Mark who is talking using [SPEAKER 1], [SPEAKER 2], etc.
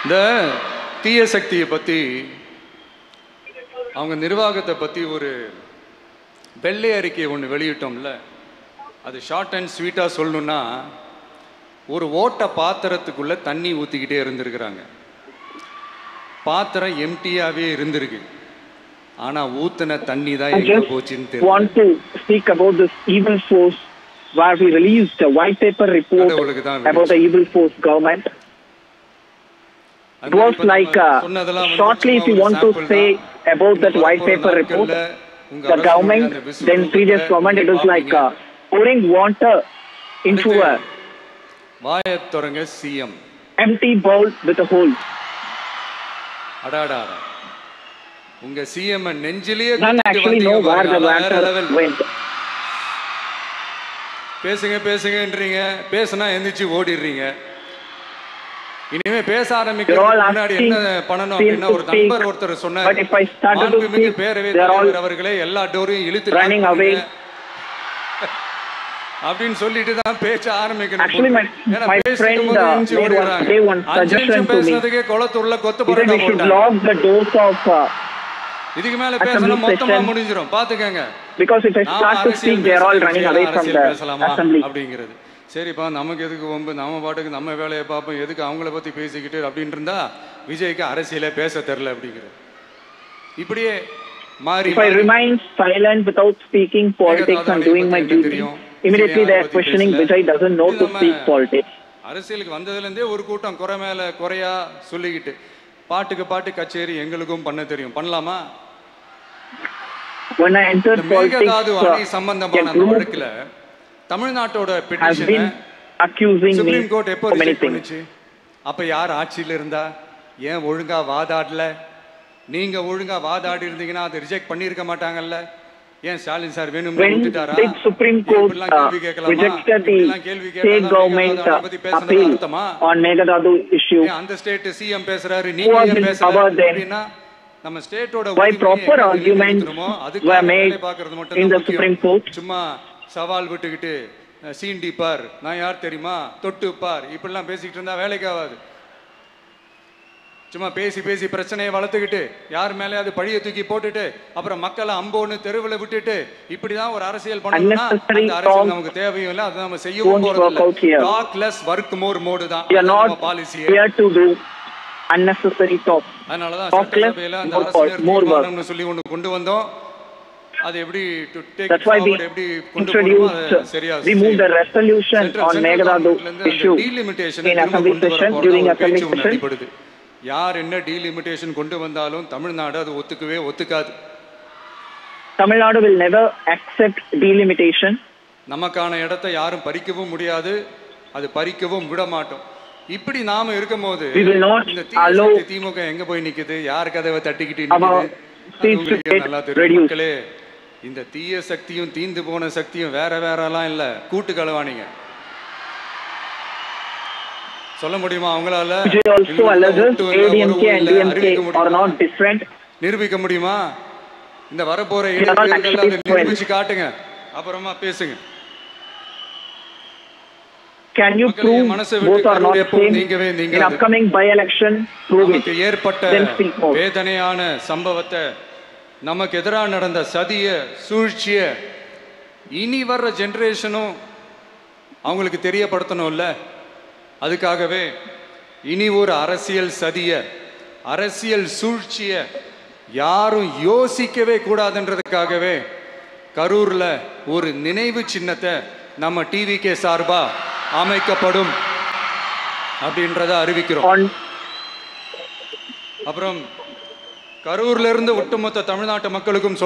[SPEAKER 1] இந்த தீய சக்தியை பற்றி அவங்க நிர்வாகத்தை பற்றி ஒரு வெள்ளை அறிக்கை ஒன்று வெளியிட்டோம்ல அது ஷார்ட் அண்ட் ஸ்வீட்டாக சொல்லணும்னா ஒரு ஓட்ட பாத்திரத்துக்குள்ளே தண்ணி ஊற்றிக்கிட்டே இருந்திருக்கிறாங்க பாத்திரம் எம்டியாகவே இருந்திருக்கு ஆனால் ஊற்றின தண்ணி தான்
[SPEAKER 2] I
[SPEAKER 1] எங்கே
[SPEAKER 2] just
[SPEAKER 1] போச்சுன்னு தெரியல
[SPEAKER 2] want to speak about this evil force where we released a white paper report
[SPEAKER 1] கடவுளுக்கு தான்
[SPEAKER 2] about the evil force government. It was like, uh, shortly if you want to say about that white paper report, the government, then previous government, it was like uh, pouring water into a
[SPEAKER 1] வாயத் தொடங்க CM
[SPEAKER 2] empty bowl with a hole.
[SPEAKER 1] அடாடா உங்க CM நெஞ்சிலேயே
[SPEAKER 2] None
[SPEAKER 1] குத்திட்டு
[SPEAKER 2] actually
[SPEAKER 1] வந்தீங்க
[SPEAKER 2] know where
[SPEAKER 1] பாருங்க.
[SPEAKER 2] the
[SPEAKER 1] அதான் வேற
[SPEAKER 2] water
[SPEAKER 1] level.
[SPEAKER 2] went.
[SPEAKER 1] பேசுங்க பேசுங்கன்றீங்க பேசுனா எந்திரிச்சு ஓடிடுறீங்க இனிமே பேச
[SPEAKER 2] They're all
[SPEAKER 1] ஆரம்பிக்கிறதுக்கு முன்னாடி
[SPEAKER 2] asking
[SPEAKER 1] என்ன பண்ணணும்
[SPEAKER 2] seem
[SPEAKER 1] அப்படின்னா
[SPEAKER 2] to
[SPEAKER 1] ஒரு
[SPEAKER 2] speak.
[SPEAKER 1] நண்பர் ஒருத்தர் சொன்னார்
[SPEAKER 2] But if I started to
[SPEAKER 1] மாண்புமிகு
[SPEAKER 2] speak,
[SPEAKER 1] பேரவை
[SPEAKER 2] they're all
[SPEAKER 1] தலைவர் அவர்களே எல்லா டோரையும் இழுத்து
[SPEAKER 2] running
[SPEAKER 1] lock
[SPEAKER 2] away.
[SPEAKER 1] பண்ணுங்க. அப்படின்னு சொல்லிட்டு தான் பேச்ச ஆரம்பிக்கணும்
[SPEAKER 2] Actually, my-
[SPEAKER 1] ஏன்னா
[SPEAKER 2] my
[SPEAKER 1] பேசிக்கும்
[SPEAKER 2] friend,
[SPEAKER 1] போது
[SPEAKER 2] uh,
[SPEAKER 1] எந்திரிச்சு
[SPEAKER 2] made one-
[SPEAKER 1] ஓடிடுறாங்க.
[SPEAKER 2] gave one
[SPEAKER 1] அஞ்சு
[SPEAKER 2] suggestion
[SPEAKER 1] நிமிஷம்
[SPEAKER 2] to me.
[SPEAKER 1] பேசுனதுக்கே குளத்தூர்ல கொத்து
[SPEAKER 2] He said
[SPEAKER 1] parotta
[SPEAKER 2] we should
[SPEAKER 1] போட்டாங்க
[SPEAKER 2] lock the doors of, uh,
[SPEAKER 1] இதுக்கு மேல
[SPEAKER 2] Assembly
[SPEAKER 1] பேசினா மொத்தமா
[SPEAKER 2] session.
[SPEAKER 1] முடிஞ்சிரும் பாத்துக்கங்க
[SPEAKER 2] because if I
[SPEAKER 1] நாம
[SPEAKER 2] start to
[SPEAKER 1] அரசியல்
[SPEAKER 2] speak, they're all
[SPEAKER 1] பேசலாம்,
[SPEAKER 2] running
[SPEAKER 1] அரசியல்
[SPEAKER 2] away from the
[SPEAKER 1] பேசலாமா
[SPEAKER 2] assembly.
[SPEAKER 1] அப்படிங்கிறது சரிப்பா நமக்கு எதுக்கு வம்பு நம்ம பாட்டுக்கு நம்ம வேலையை பார்ப்போம் எதுக்கு அவங்கள பத்தி பேசிக்கிட்டு அப்படின்னு இருந்தா விஜய்க்கு அரசியலே பேச தெரில அப்படிங்கிறது இப்படியே மாறி
[SPEAKER 2] If I
[SPEAKER 1] மாறி
[SPEAKER 2] remain silent without speaking politics and doing my duty, immediately they are questioning Vijay doesn't know to speak politics.
[SPEAKER 1] அரசியலுக்கு வந்ததுல இருந்தே ஒரு கூட்டம் குறை மேல குறையா சொல்லிக்கிட்டு பாட்டுக்கு பாட்டு கச்சேரி எங்களுக்கும் பண்ண தெரியும் பண்ணலாமா
[SPEAKER 2] When I entered
[SPEAKER 1] இந்த மேகதாது
[SPEAKER 2] politics,
[SPEAKER 1] அணை
[SPEAKER 2] uh,
[SPEAKER 1] சம்பந்தமான
[SPEAKER 2] a
[SPEAKER 1] அந்த
[SPEAKER 2] group
[SPEAKER 1] வழக்குல தமிழ்நாட்டோட
[SPEAKER 2] has
[SPEAKER 1] பெட்டிஷனை
[SPEAKER 2] been accusing me
[SPEAKER 1] supreme court எப்போ
[SPEAKER 2] for many
[SPEAKER 1] ரிஜெக்ட்
[SPEAKER 2] things.
[SPEAKER 1] பண்ணுச்சு அப்ப யார் ஆட்சியில இருந்தா ஏன் ஒழுங்கா வாதாடல நீங்க ஒழுங்கா வாதாடி இருந்தீங்கன்னா அதை ரிஜெக்ட் பண்ணியிருக்க மாட்டாங்கல்ல ஏன் ஸ்டாலின் சார் வேணும்
[SPEAKER 2] When
[SPEAKER 1] விட்டுட்டாரா
[SPEAKER 2] did Supreme
[SPEAKER 1] ஏன்
[SPEAKER 2] Court
[SPEAKER 1] இப்படிலாம்
[SPEAKER 2] uh,
[SPEAKER 1] கேள்வி கேட்கலாமா?
[SPEAKER 2] rejected the
[SPEAKER 1] இப்படிலாம் கேள்வி
[SPEAKER 2] state
[SPEAKER 1] கேட்டாதான்
[SPEAKER 2] government
[SPEAKER 1] மேகதாது
[SPEAKER 2] uh,
[SPEAKER 1] அணை பத்தி பேசுனது
[SPEAKER 2] appeal
[SPEAKER 1] அர்த்தமா
[SPEAKER 2] on Meghdadu issue?
[SPEAKER 1] ஏன் அந்த ஸ்டேட் சிஎம் பேசுறாரு
[SPEAKER 2] was
[SPEAKER 1] நீங்க ஏன்
[SPEAKER 2] in
[SPEAKER 1] பேசல
[SPEAKER 2] power then?
[SPEAKER 1] அப்படின்னா நம்ம ஸ்டேட்டோட
[SPEAKER 2] Why proper arguments were made in the Supreme Court?
[SPEAKER 1] சும்மா சவால் விட்டுக்கிட்டு அஹ், சீண்டி பார் நான் யார் தெரியுமா தொட்டு பார் இப்படிலாம் பேசிக்கிட்டு இருந்தா வேலைக்கு ஆகாது சும்மா பேசி பேசி பிரச்சனையை வளர்த்துக்கிட்டு யார் மேலே அது பழிய தூக்கி போட்டுட்டு அப்புறம் மக்களை அம்போன்னு தெருவில் விட்டுட்டு இப்படிதான் ஒரு அரசியல் பண்ணணும்னா
[SPEAKER 2] Unnecessary
[SPEAKER 1] அந்த அரசியல்
[SPEAKER 2] talk
[SPEAKER 1] நமக்கு தேவையும் இல்லை அது நம்ம செய்யவும்
[SPEAKER 2] won't
[SPEAKER 1] போறது
[SPEAKER 2] work out here.
[SPEAKER 1] இல்லை talk less work more mode தான்
[SPEAKER 2] We are
[SPEAKER 1] அதான் நம்ம
[SPEAKER 2] not
[SPEAKER 1] பாலிசியே
[SPEAKER 2] here to do unnecessary talk.
[SPEAKER 1] அதனாலதான்
[SPEAKER 2] Talk less,
[SPEAKER 1] சட்டசபையில அந்த
[SPEAKER 2] more
[SPEAKER 1] அரசியல்
[SPEAKER 2] more work.
[SPEAKER 1] தீர்மானம்னு சொல்லி ஒண்ணு கொண்டு வந்தோம் அது எப்படி to take
[SPEAKER 2] That's why we
[SPEAKER 1] forward, எப்படி கொண்டு போகணுமோ அதை
[SPEAKER 2] introduced,
[SPEAKER 1] சரியா
[SPEAKER 2] removed the
[SPEAKER 1] செய்யணும்.
[SPEAKER 2] resolution
[SPEAKER 1] Central-
[SPEAKER 2] on
[SPEAKER 1] central
[SPEAKER 2] Meghdadu
[SPEAKER 1] governmentல இருந்து அந்த
[SPEAKER 2] issue
[SPEAKER 1] delimitation
[SPEAKER 2] in
[SPEAKER 1] திரும்ப
[SPEAKER 2] assembly
[SPEAKER 1] கொண்டு வர
[SPEAKER 2] session,
[SPEAKER 1] போறதா
[SPEAKER 2] during
[SPEAKER 1] ஒரு
[SPEAKER 2] assembly
[SPEAKER 1] பேச்சு ஒண்ணு
[SPEAKER 2] session.
[SPEAKER 1] அடிபடுது யார் என்ன டீலிமிட்டேஷன் கொண்டு வந்தாலும் தமிழ்நாடு அது ஒத்துக்கவே ஒத்துக்காது
[SPEAKER 2] Tamil Nadu will never accept delimitation.
[SPEAKER 1] நமக்கான இடத்தை யாரும் பறிக்கவும் முடியாது அது பறிக்கவும் விட மாட்டோம் இப்படி நாம இருக்கும்போது
[SPEAKER 2] We will not
[SPEAKER 1] இந்த தீய
[SPEAKER 2] allow
[SPEAKER 1] சக்தி திமுக எங்க போய் நிக்குது யார் கதவை தட்டிக்கிட்டு
[SPEAKER 2] our
[SPEAKER 1] நிக்குது அது
[SPEAKER 2] seats to
[SPEAKER 1] உங்களுக்கே
[SPEAKER 2] get
[SPEAKER 1] நல்லா தெரியும்
[SPEAKER 2] reduced.
[SPEAKER 1] மக்களே இந்த தீய சக்தியும் தீந்து போன சக்தியும் வேற வேறலாம் இல்ல கூட்டு களவாணிங்க சொல்ல முடியுமா அவங்களால
[SPEAKER 2] Vijay also
[SPEAKER 1] இவங்க
[SPEAKER 2] alleges
[SPEAKER 1] ஒட்டு இல்ல,
[SPEAKER 2] ADMK
[SPEAKER 1] உறவு
[SPEAKER 2] and
[SPEAKER 1] இல்ல, அறிவிக்க
[SPEAKER 2] DMK are
[SPEAKER 1] முடியுமா?
[SPEAKER 2] not different.
[SPEAKER 1] நிரூபிக்க முடியுமா இந்த வரப்போற
[SPEAKER 2] They are not
[SPEAKER 1] இடைத்தேர்தல்ல
[SPEAKER 2] actually
[SPEAKER 1] அதை நிரூபிச்சு காட்டுங்க அப்புறமா பேசுங்க
[SPEAKER 2] Can you
[SPEAKER 1] மக்களே,
[SPEAKER 2] prove
[SPEAKER 1] மனசை விட்டு
[SPEAKER 2] both are not
[SPEAKER 1] கருணை எப்பவும்
[SPEAKER 2] same?
[SPEAKER 1] நீங்கவே
[SPEAKER 2] In
[SPEAKER 1] நீங்காது.
[SPEAKER 2] upcoming by-election, prove
[SPEAKER 1] நமக்கு
[SPEAKER 2] it.
[SPEAKER 1] ஏற்பட்ட
[SPEAKER 2] Then speak more.
[SPEAKER 1] வேதனையான சம்பவத்தை நமக்கு எதிராக நடந்த சதிய சூழ்ச்சிய இனி வர்ற ஜெனரேஷனும் அவங்களுக்கு தெரியப்படுத்தணும்ல அதுக்காகவே இனி ஒரு அரசியல் சதிய அரசியல் சூழ்ச்சிய யாரும் யோசிக்கவே கூடாதுன்றதுக்காகவே கரூர்ல ஒரு நினைவு சின்னத்தை நம்ம டிவிகே சார்பா அமைக்கப்படும் அப்படின்றத அறிவிக்கிறோம்
[SPEAKER 2] On
[SPEAKER 1] அப்புறம் கரூர்ல இருந்து ஒட்டுமொத்த தமிழ்நாட்டு மக்களுக்கும் சொல்ல